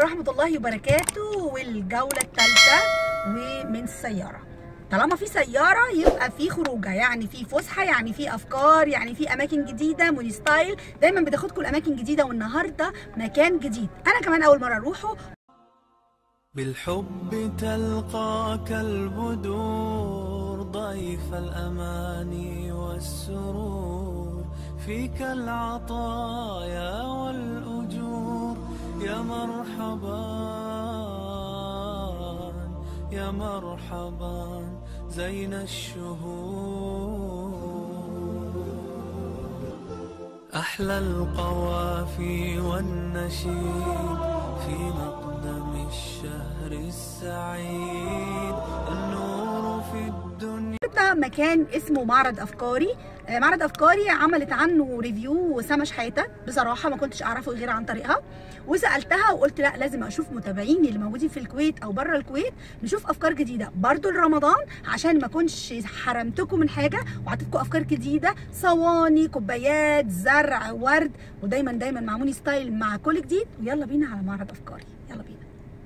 ورحمة الله وبركاته والجولة الثالثة ومن السيارة طالما في سيارة يبقى في خروجة يعني في فسحة يعني في أفكار يعني في أماكن جديدة موني ستايل دايما بتاخدكم الأماكن جديدة والنهاردة مكان جديد أنا كمان أول مرة أروحه بالحب تلقاك البدور ضيف الأماني والسرور فيك العطايا والأجور يا مرحبا يا مرحبا زين الشهور أحلى القوافي والنشيد في مقدم الشهر السعيد النور في الدنيا ده مكان اسمه معرض افكاري آه، معرض افكاري عملت عنه ريفيو سما شحاته بصراحه ما كنتش اعرفه غير عن طريقها وسالتها وقلت لا لازم اشوف متابعيني اللي موجودين في الكويت او بره الكويت نشوف افكار جديده برضو لرمضان عشان ما اكونش حرمتكم من حاجه وعطيتكم افكار جديده صواني كوبايات زرع ورد ودايما دايما مع موني ستايل مع كل جديد ويلا بينا على معرض افكاري يلا بينا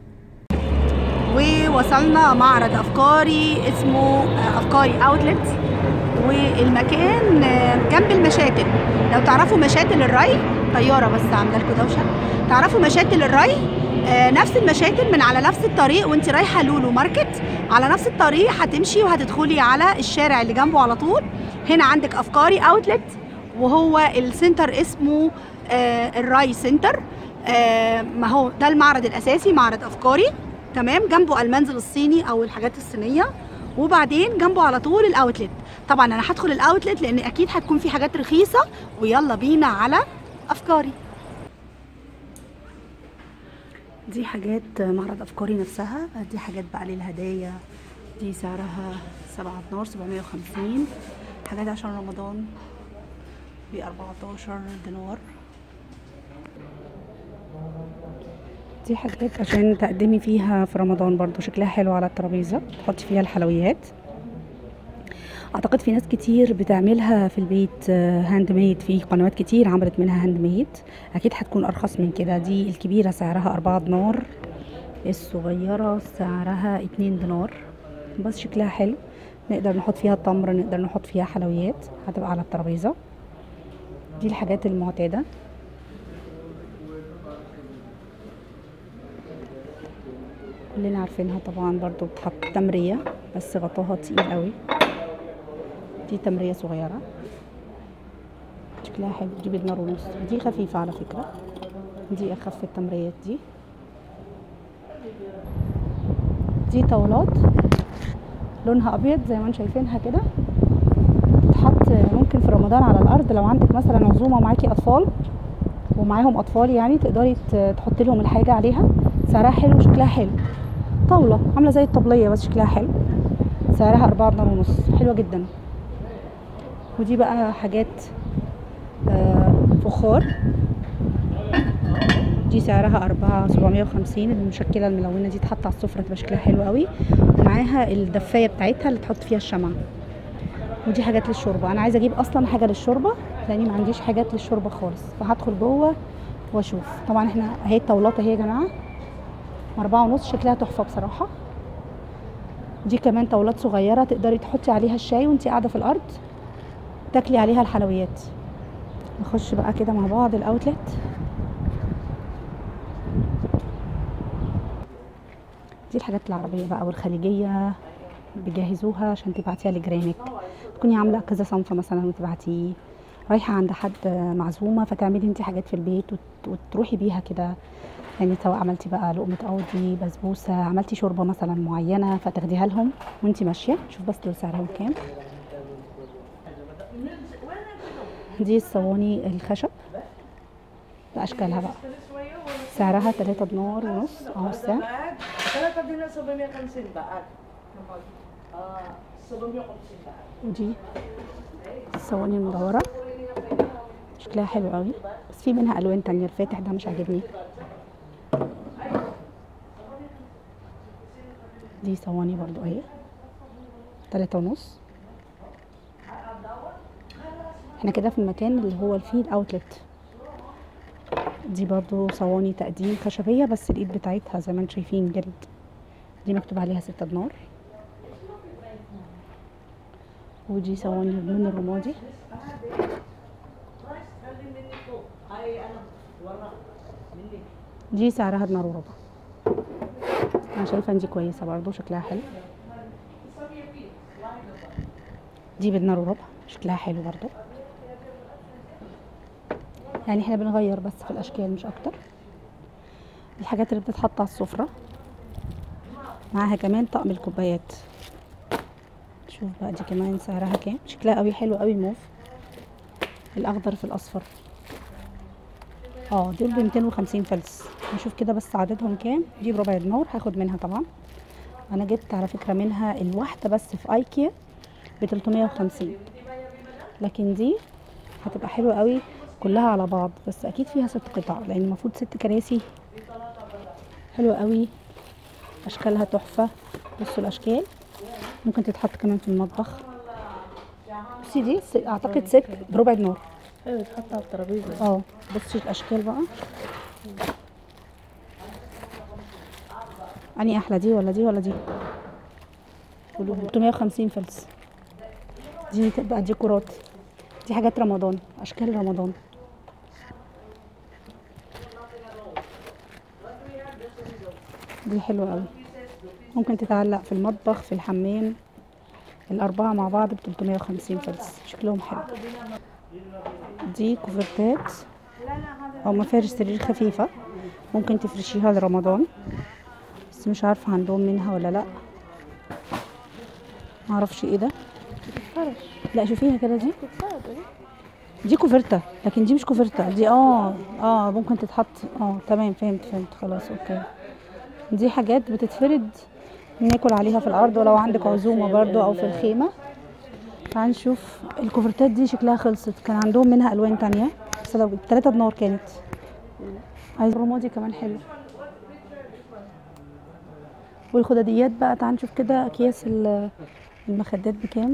ووصلنا معرض افكاري اسمه آه، افكاري اوتلت والمكان آه، جنب المشاتل لو تعرفوا مشاتل الري طياره بس عامله لكم دوشه تعرفوا مشاتل الري آه، نفس المشاتل من على نفس الطريق وانت رايحه لولو ماركت على نفس الطريق هتمشي وهتدخلي على الشارع اللي جنبه على طول هنا عندك افكاري اوتلت وهو السنتر اسمه آه، الراي سنتر آه، ما هو ده المعرض الاساسي معرض افكاري تمام جنبه المنزل الصيني او الحاجات الصينيه وبعدين جنبه على طول الاوتلت طبعا انا هدخل الاوتلت لان اكيد هتكون في حاجات رخيصه ويلا بينا على افكاري دي حاجات معرض افكاري نفسها دي حاجات بقى للهدايا دي سعرها 7 دينار 750 حاجات عشان رمضان ب 14 دينار دي حاجات عشان تقدمي فيها في رمضان برضو شكلها حلو على الترابيزه تحطي فيها الحلويات اعتقد في ناس كتير بتعملها في البيت هاند ميد في قنوات كتير عملت منها هاند ميد اكيد هتكون ارخص من كده دي الكبيره سعرها أربعة دينار الصغيره سعرها اتنين دينار بس شكلها حلو نقدر نحط فيها التمر نقدر نحط فيها حلويات هتبقى على الترابيزه دي الحاجات المعتاده كلنا عارفينها طبعا برضو بتحط تمرية بس غطاها تقيل قوي دي تمرية صغيرة شكلها حلو دي بدينار ونص دي خفيفة على فكرة دي اخف التمريات دي دي طاولات لونها ابيض زي ما انتم شايفينها كده تتحط ممكن في رمضان على الارض لو عندك مثلا عزومه ومعاكي اطفال ومعاهم اطفال يعني تقدري ت- تحطي لهم الحاجه عليها سعرها حلو وشكلها حلو طاوله عامله زي الطبليه بس شكلها حلو سعرها أربعة دينار ونص حلوه جدا ودي بقى حاجات آه، فخار دي سعرها أربعة سبعمية وخمسين المشكلة الملونة دي تحط على السفرة تبقى شكلها حلو قوي ومعاها الدفاية بتاعتها اللي تحط فيها الشمع ودي حاجات للشوربة أنا عايزة أجيب أصلا حاجة للشوربة لأني ما عنديش حاجات للشوربة خالص فهدخل جوه وأشوف طبعا احنا اهي الطاولات اهي يا جماعة أربعة ونص شكلها تحفة بصراحة دي كمان طاولات صغيرة تقدري تحطي عليها الشاي وانتي قاعدة في الأرض تاكلي عليها الحلويات نخش بقى كده مع بعض الأوتلت دي الحاجات العربية بقى والخليجية بيجهزوها عشان تبعتيها لجيرانك تكوني عاملة كذا صنف مثلا وتبعتيه رايحة عند حد معزومة فتعملي انت حاجات في البيت وت- وتروحي بيها كده يعني سواء عملتي بقى لقمة قوضي بسبوسة عملتي شوربة مثلا معينة فتاخديها لهم وانت ماشية شوف بس دول سعرهم كام دي الصواني الخشب بأشكالها بقى سعرها 3 دينار ونص اهو السعر بعد ثلاثة دينار 750 بعد اه 750 بعد ودي الصواني المدورة شكلها حلو قوي بس في منها الوان تانية الفاتح ده مش عاجبني دي صواني برضو اهي تلاتة ونص احنا كده في المكان اللي هو فيه الاوتلت دي برضو صواني تقديم خشبية بس الإيد بتاعتها زي ما انتم شايفين جلد دي مكتوب عليها ستة دينار ودي صواني من الرمادي دي سعرها دينار وربع انا شايفه ان دي كويسه برضو شكلها حلو دي بدينار وربع شكلها حلو برضو يعني احنا بنغير بس في الاشكال مش اكتر الحاجات اللي بتتحط على السفره معاها كمان طقم الكوبايات شوف بقى دي كمان سعرها كام شكلها قوي حلو قوي موف الاخضر في الاصفر اه دول ب 250 فلس نشوف كده بس عددهم كام دي بربع دينار هاخد منها طبعا انا جبت على فكره منها الواحده بس في ايكيا ب 350 لكن دي هتبقى حلوه قوي كلها على بعض بس اكيد فيها ست قطع لان المفروض ست كراسي حلوه قوي اشكالها تحفه بصوا الاشكال ممكن تتحط كمان في المطبخ بصي دي س- اعتقد ست بربع دينار ايوه تحط على الترابيزه اه بصي الاشكال بقى اني احلى دي ولا دي ولا دي قولوا 350 فلس دي تبقى ديكورات دي حاجات رمضان اشكال رمضان دي حلوه قوي ممكن تتعلق في المطبخ في الحمام الاربعه مع بعض ب 350 فلس شكلهم حلو دي كوفرتات او مفارش سرير خفيفة ممكن تفرشيها لرمضان بس مش عارفة عندهم منها ولا لا معرفش ايه ده فرش لا شوفيها كده دي تتفرج ايه دي كوفرتة لكن دي مش كوفرتة دي اه اه ممكن تتحط اه تمام فهمت فهمت خلاص اوكي دي حاجات بتتفرد ناكل عليها في الارض ولو عندك عزومة برضو او في الخيمة تعال نشوف الكوفرتات دي شكلها خلصت كان عندهم منها الوان تانية بس لو تلاتة دينار كانت عايز الرمادي كمان حلو والخداديات بقى تعال نشوف كده اكياس ال- المخدات بكام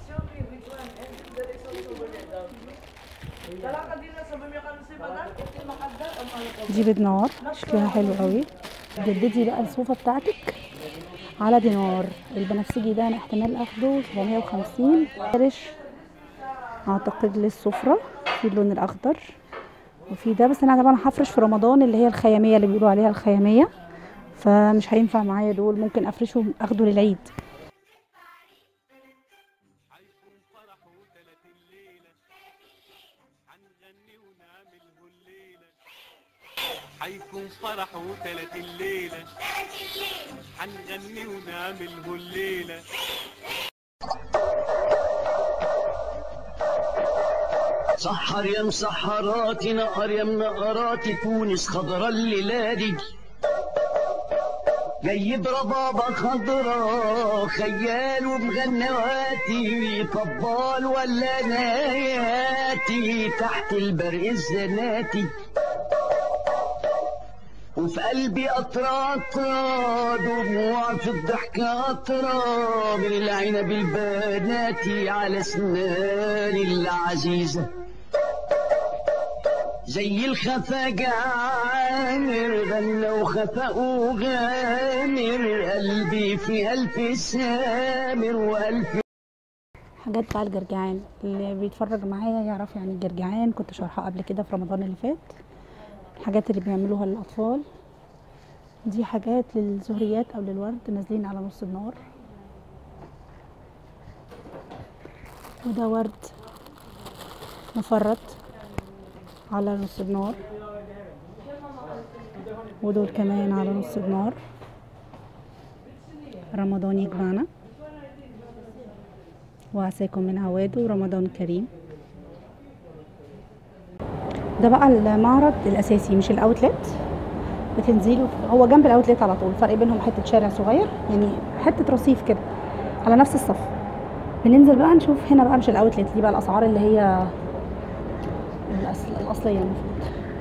دي بدينار شكلها حلو قوي جددي بقى الصوفه بتاعتك على دينار البنفسجي ده انا احتمال اخده 750 فرش اعتقد للسفره في اللون الاخضر وفي ده بس انا طبعا هفرش في رمضان اللي هي الخياميه اللي بيقولوا عليها الخياميه فمش هينفع معايا دول ممكن افرشه اخده للعيد حيكون فرح وتلات الليلة حنغني ونعمله الليلة حيكون فرح وتلات الليلة حنغني ونعمله الليلة سحر يا مسحراتي نقر يا منقراتي تونس خضرا الليلة دي جايب ربابة خضرا خيال ومغنواتي طبال ولا ناياتي تحت البرق الزناتي وفي قلبي قطرة قطرة دموع في الضحكة قطرة من العنب البناتي على سناني العزيزة زي الخفا عامر غنى وخفا وغامر قلبي في ألف سامر وألف حاجات بقى الجرجعان اللي بيتفرج معايا يعرف يعني الجرجعان كنت شارحاه قبل كده في رمضان اللي فات الحاجات اللي بيعملوها للأطفال دي حاجات للزهريات أو للورد نازلين على نص النار وده ورد مفرط على نص النار ودول كمان على نص النار رمضان يجمعنا وعساكم من عواده ورمضان كريم ده بقى المعرض الاساسي مش الاوتلت بتنزلوا هو جنب الاوتلت على طول الفرق بينهم حته شارع صغير يعني حته رصيف كده على نفس الصف بننزل بقى نشوف هنا بقى مش الاوتلت دي بقى الاسعار اللي هي الأصل الاصليه المفروض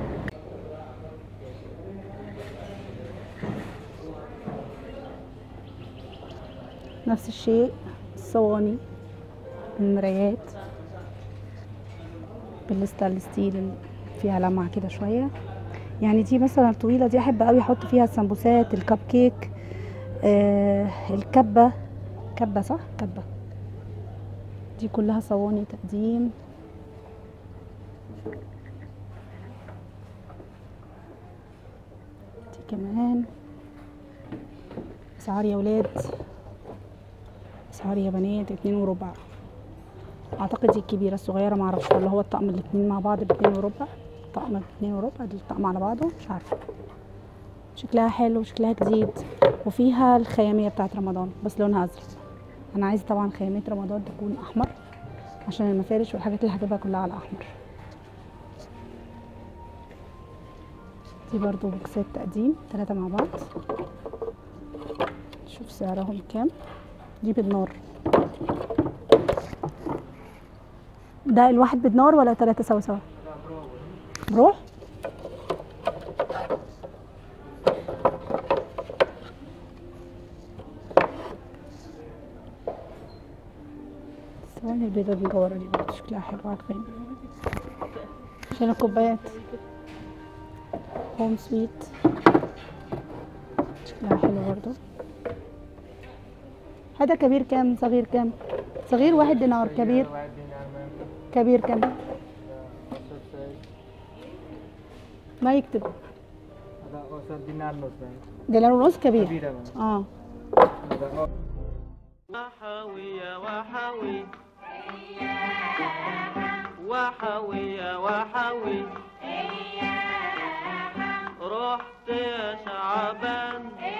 نفس الشيء الصواني المرايات بالستانلس ستيل اللي فيها لمعة كده شوية يعني دي مثلا الطويله دي احب قوي احط فيها السمبوسات الكب كيك آه الكبه كبه صح كبه دي كلها صواني تقديم دي كمان اسعار يا ولاد اسعار يا بنات اتنين وربع اعتقد دي الكبيره الصغيره معرفش ولا هو الطقم الاتنين مع بعض باتنين وربع طقم اتنين وربع دي الطقم على بعضه مش عارفه شكلها حلو وشكلها جديد وفيها الخياميه بتاعت رمضان بس لونها ازرق انا عايزه طبعا خياميه رمضان تكون احمر عشان المفارش والحاجات اللي هجيبها كلها على احمر دي برضو بوكسات تقديم ثلاثة مع بعض شوف سعرهم كام دي بالنار ده الواحد بالنار ولا ثلاثة سوا سوا بروح الثواني البيضة دي جوارة دي برضه شكلها حلو عارفين عشان الكوبايات هوم سويت شكلها حلو برضه هذا كبير كام صغير كام صغير واحد دينار كبير كبير كام ما يكتب هذا أوصل دينار نص يعني دينار ونص كبير كبيرة يعني. اه هذا وحوي يا وحوي وحوي يا وحوي رحت يا شعبان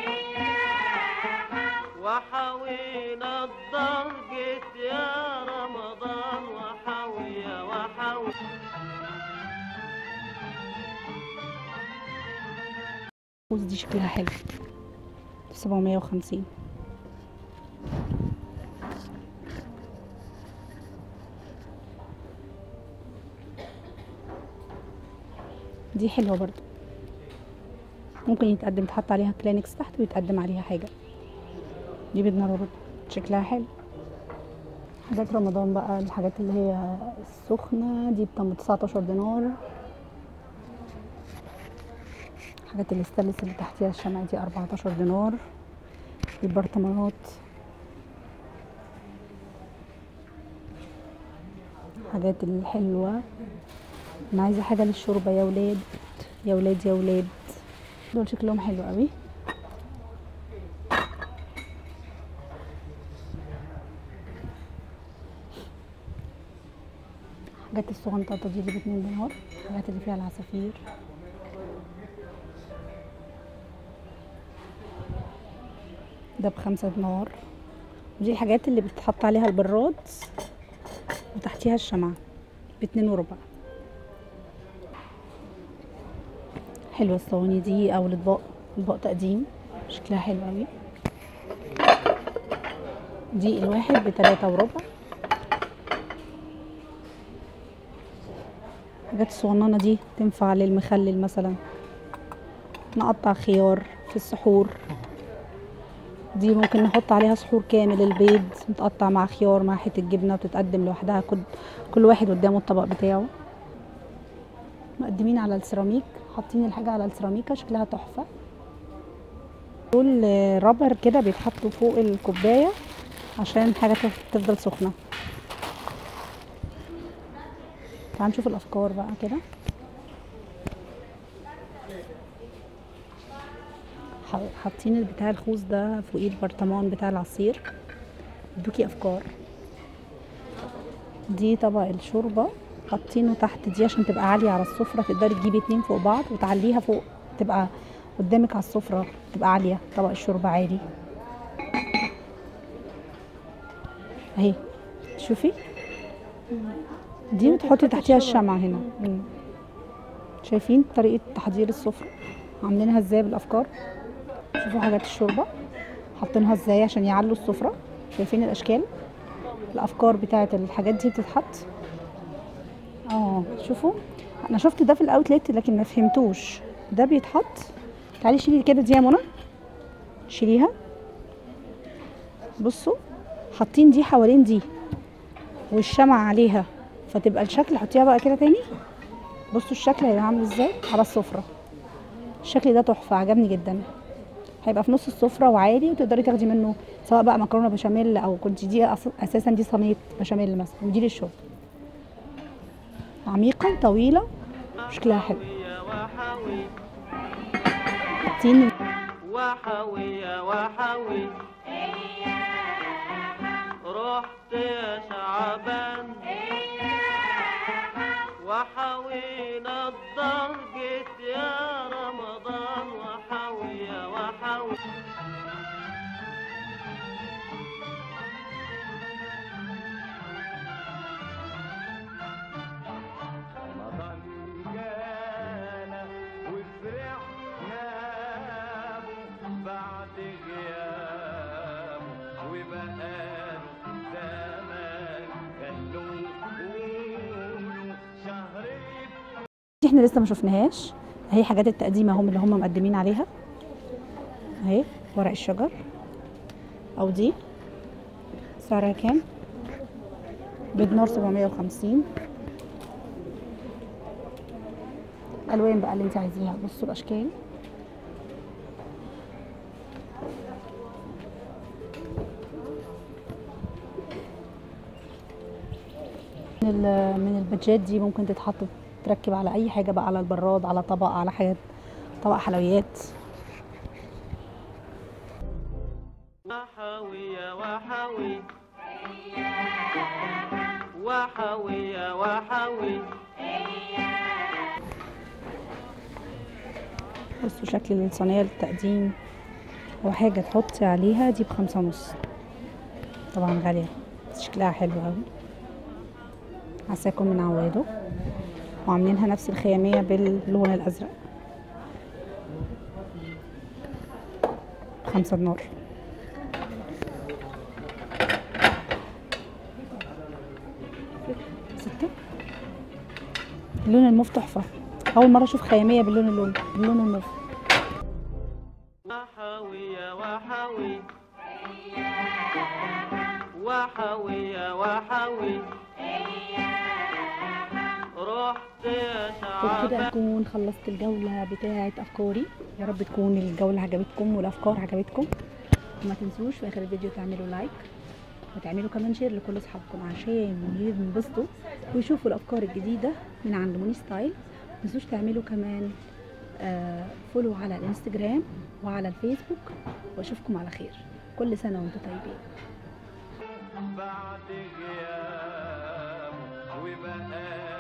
وحوينا الدار جيت يا رمضان وحوي يا وحوي الكوز دي شكلها حلو سبعمية وخمسين دي حلوة برضو ممكن يتقدم تحط عليها كلينكس تحت ويتقدم عليها حاجة دي بدنا برضو شكلها حلو حاجات رمضان بقى الحاجات اللي هي السخنة دي بتم 19 دينار حاجات الاستانلس اللي تحتيها الشمع دي 14 دينار البرطمانات حاجات الحلوة انا عايزة حاجة للشوربة يا ولاد يا ولاد يا ولاد دول شكلهم حلو قوي حاجات الصغنطاطة دي اللي باتنين دينار الحاجات اللي فيها العصافير ده بخمسة دينار ودي الحاجات اللي بتحط عليها البراد وتحتيها الشمعة باتنين وربع حلوة الصواني دي او الاطباق اطباق تقديم شكلها حلو اوي دي الواحد بتلاتة وربع الحاجات الصغننة دي تنفع للمخلل مثلا نقطع خيار في السحور دي ممكن نحط عليها سحور كامل البيض متقطع مع خيار مع حته جبنه وتتقدم لوحدها كل كل واحد قدامه الطبق بتاعه مقدمين على السيراميك حاطين الحاجه على السيراميكا شكلها تحفه دول آه، رابر كده بيتحطوا فوق الكوبايه عشان حاجه تف- تفضل سخنه تعال نشوف الافكار بقى كده ح- حاطين بتاع الخوص ده فوقيه البرطمان بتاع العصير ادوكي افكار دي طبق الشوربه حاطينه تحت دي عشان تبقى عاليه على السفره تقدري تجيبي اتنين فوق بعض وتعليها فوق تبقى قدامك على السفره تبقى عاليه طبق الشوربه عالي اهي شوفي دي وتحطي تحتيها الشمعة هنا مم. شايفين طريقة تحضير السفرة عاملينها ازاي بالافكار شوفوا حاجات الشوربة حاطينها ازاي عشان يعلوا السفرة شايفين الاشكال الافكار بتاعت الحاجات دي بتتحط اه شوفوا انا شفت ده في الاوتلت لكن ما فهمتوش ده بيتحط تعالي شيلي كده دي يا منى شيليها بصوا حاطين دي حوالين دي والشمع عليها فتبقى الشكل حطيها بقى كده تاني بصوا الشكل هيبقى عامل ازاي على السفرة الشكل ده تحفه عجبني جدا هيبقى في نص السفره وعالي وتقدري تاخدي منه سواء بقى مكرونه بشاميل او كنت دي أص- اساسا دي صينيه بشاميل مثلا ودي للشرب عميقه طويله شكلها حلو وحوية وحوي تين وحوية وحوي رحت يا شعبان وحوينا الدار جيت يا رمضان وحوية وحوي رمضان جانا وفرحنا بعد غيابه وبقاله زمان خلوه قولوا شهر دي احنا لسه ما شفناهاش اهي حاجات التقديم اهم اللي هم مقدمين عليها اهي ورق الشجر او دي سعرها كام بدنار 750 الوان بقى اللي انت عايزيها بصوا الاشكال من ال- من البادجات دي ممكن تتحط تركب على اي حاجه بقى على البراد على طبق على حاجات طبق حلويات وحوية وحوي وحوية وحوي بصوا شكل الصينيه للتقديم وحاجه تحطي عليها دي بخمسة ونص طبعا غاليه بس شكلها حلو قوي عساكم من عواده وعاملينها نفس الخياميه باللون الازرق خمسة دينار ستة اللون الموف تحفة أول مرة أشوف خيامية باللون اللون باللون الموف وحوية وحوي وحوية وحوي رحت يا وبكده شعبان أكون خلصت الجولة بتاعة أفكاري يا رب تكون الجولة عجبتكم والأفكار عجبتكم وما تنسوش في آخر الفيديو تعملوا لايك وتعملوا كمان شير لكل أصحابكم عشان ينبسطوا ويشوفوا الأفكار الجديدة من عند موني ستايل ما تنسوش تعملوا كمان آه فولو على الانستجرام وعلى الفيسبوك واشوفكم على خير كل سنة وانتم طيبين بعد غيابه وبقاله